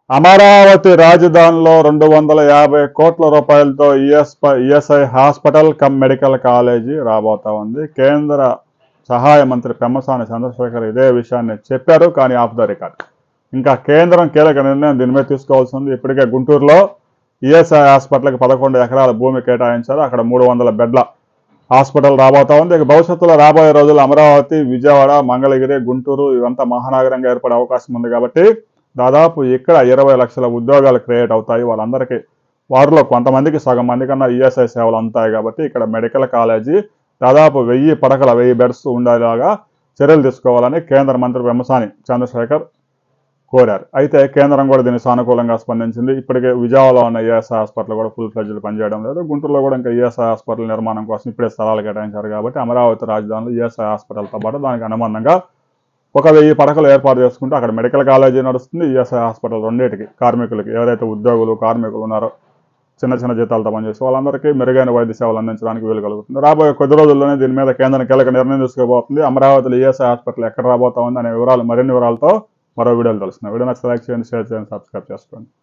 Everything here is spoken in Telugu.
అమరావతి రాజధానిలో రెండు వందల యాభై కోట్ల రూపాయలతో E S E S I hospital cum medical college రాబోతా ఉంది కేంద్ర సహాయ మంత్రి పెమ్మసాని చంద్రశేఖర్ ఇదే విషయాన్ని చెప్పారు కానీ ఆఫ్ ద రికార్డ్ ఇంకా కేంద్రం కీలక నిర్ణయం దీని మీద తీసుకోవాల్సి ఉంది ఇప్పటికే గుంటూరులో ఈఎస్ఐ హాస్పిటల్కి పదకొండు ఎకరాల భూమి కేటాయించారు అక్కడ మూడు వందల బెడ్ల హాస్పిటల్ రాబోతా ఉంది ఇక భవిష్యత్తులో రాబోయే రోజుల్లో అమరావతి విజయవాడ మంగళగిరి గుంటూరు ఇవంతా మహానగరంగా ఏర్పడే అవకాశం ఉంది కాబట్టి దాదాపు ఇక్కడ ఇరవై లక్షల ఉద్యోగాలు క్రియేట్ అవుతాయి వాళ్ళందరికీ వారిలో కొంతమందికి సగం మంది కన్నా ఈఎస్ఐ సేవలు అందుతాయి కాబట్టి ఇక్కడ మెడికల్ కాలేజీ దాదాపు వెయ్యి పడకల వెయ్యి బెడ్స్ ఉండేలాగా చర్యలు తీసుకోవాలని కేంద్ర మంత్రి వెమ్మసాని చంద్రశేఖర్ కోరారు అయితే కేంద్రం కూడా దీనికి సానుకూలంగా స్పందించింది ఇప్పటికే విజయవాడలో ఉన్న ఈఎస్ఐ హాస్పిటల్ కూడా ఫుల్ ఫ్లెడ్జ్లు పనిచేయడం లేదు గుంటూరులో కూడా ఇంకా ఈఎస్ఐ హాస్పిటల్ నిర్మాణం కోసం ఇప్పుడే స్థలాలు కేటాయించారు కాబట్టి అమరావతి రాజధానిలో ఈఎస్ఐ హాస్పిటల్తో పాటు దానికి అనుబంధంగా ఒక వెయ్యి పడకలు ఏర్పాటు చేసుకుంటే అక్కడ మెడికల్ కాలేజీ నడుస్తుంది ఈఎస్ఐ హాస్పిటల్ రెండింటికి కార్మికులకి ఎవరైతే ఉద్యోగులు కార్మికులు ఉన్నారో చిన్న చిన్న జీతాలతో పనిచేసి వాళ్ళందరికీ మెరుగైన వైద్య సేవలు అందించడానికి వీలు కలుగుతుంది రాబోయే కొద్ది రోజుల్లోనే దీని మీద కేంద్రం కీలక నిర్ణయం తీసుకోబోతుంది అమరావతిలో ఈఎస్ఐ హాస్పిటల్ ఎక్కడ రాబోతా ఉంది అనే వివరాలు మరిన్ని వివరాలతో మరో వీడియోలు తెలుస్తున్నాయి వీడియో నచ్చితే లైక్ చేయండి షేర్ చేయండి సబ్స్క్రైబ్ చేసుకోండి